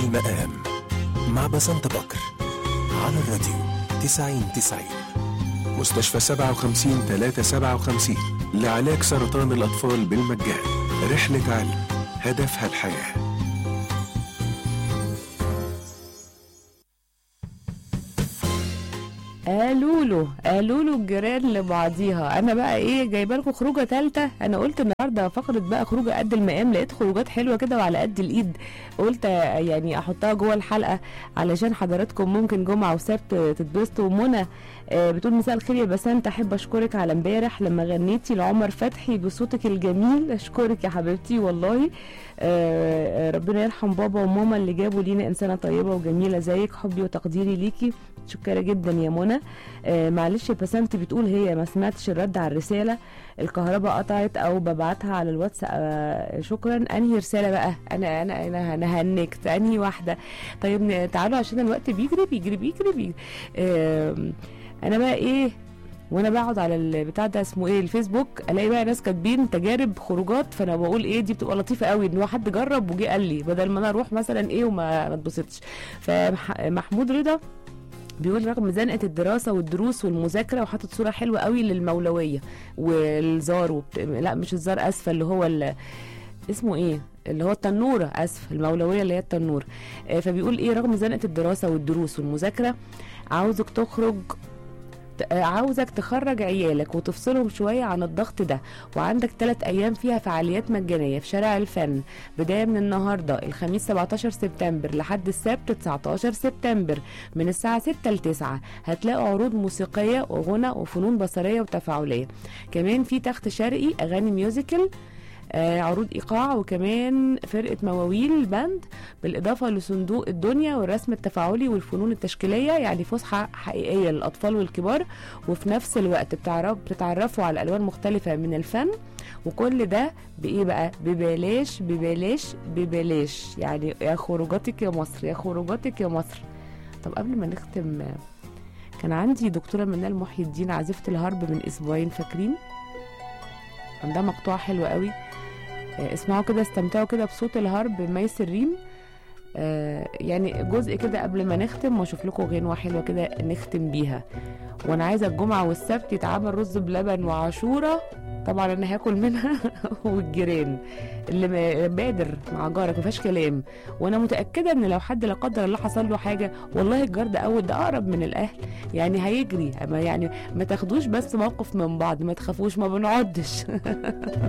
المقام مع بسنت بكر على الراديو 90 90 مستشفى 57 357 لعلاج سرطان الأطفال بالمجان رحلة علم هدفها الحياه قالوا له قالوا له الجيران لبعضيها انا بقى ايه جايبه لكم خروجه ثالثه انا قلت النهارده فقره بقى خروجه قد المقام لقيت خروجات حلوه كده وعلى قد الايد قلت يعني احطها جوه الحلقه علشان حضراتكم ممكن جمعه وسبت تتبسطوا منى آه، بتقول مساء الخير يا بسنت احب اشكرك على امبارح لما غنيتي لعمر فتحي بصوتك الجميل اشكرك يا حبيبتي والله آه، آه، ربنا يرحم بابا وماما اللي جابوا لينا انسانه طيبه وجميله زيك حبي وتقديري ليكي شكرا جدا يا منى آه معلش يا بسنت بتقول هي ما سمعتش الرد على الرساله الكهرباء قطعت او ببعتها على الواتس آه شكرا انهي رساله بقى انا انا انا انا هنكت انهي واحده طيب ن- تعالوا عشان الوقت بيجري بيجري بيجري بيجري آه انا بقى ايه وانا بقعد على البتاع ده اسمه ايه الفيسبوك الاقي بقى ناس كاتبين تجارب خروجات فانا بقول ايه دي بتبقى لطيفه قوي ان هو حد جرب وجه قال لي بدل ما انا اروح مثلا ايه وما ما اتبسطش فمحمود رضا بيقول رغم زنقه الدراسه والدروس والمذاكره وحاطط صوره حلوه قوي للمولويه والزار وبت... لا مش الزار اسفه اللي هو ال... اسمه ايه اللي هو التنوره اسف المولويه اللي هي التنور آه، فبيقول ايه رغم زنقه الدراسه والدروس والمذاكره عاوزك تخرج ت- آه، عاوزك تخرج عيالك وتفصلهم شوية عن الضغط ده وعندك ثلاث أيام فيها فعاليات مجانية في شارع الفن بداية من النهاردة الخميس 17 سبتمبر لحد السبت 19 سبتمبر من الساعة 6 ل 9 هتلاقوا عروض موسيقية وغنى وفنون بصرية وتفاعلية كمان في تخت شرقي أغاني ميوزيكال آه، عروض ايقاع وكمان فرقه مواويل باند بالاضافه لصندوق الدنيا والرسم التفاعلي والفنون التشكيليه يعني فسحه حقيقيه للاطفال والكبار وفي نفس الوقت بتعرف بتتعرفوا على الوان مختلفه من الفن وكل ده بايه بقى ببلاش ببلاش ببلاش يعني يا خروجاتك يا مصر يا خروجاتك يا مصر طب قبل ما نختم آه، كان عندي دكتوره منال محي الدين عازفه الهرب من اسبوعين فاكرين عندها مقطوعه حلوه قوي آه، اسمعوا كده استمتعوا كده بصوت الهرب ميس الريم آه يعني جزء كده قبل ما نختم واشوف لكم غنوه حلوه كده نختم بيها وانا عايزه الجمعه والسبت يتعمل رز بلبن وعاشوره طبعا انا هاكل منها والجيران اللي ما- بادر مع جارك ما فيهاش كلام وانا متاكده ان لو حد لا قدر الله حصل له حاجه والله الجار ده اول ده اقرب من الاهل يعني هيجري أما يعني ما تاخدوش بس موقف من بعض ما تخافوش ما بنعدش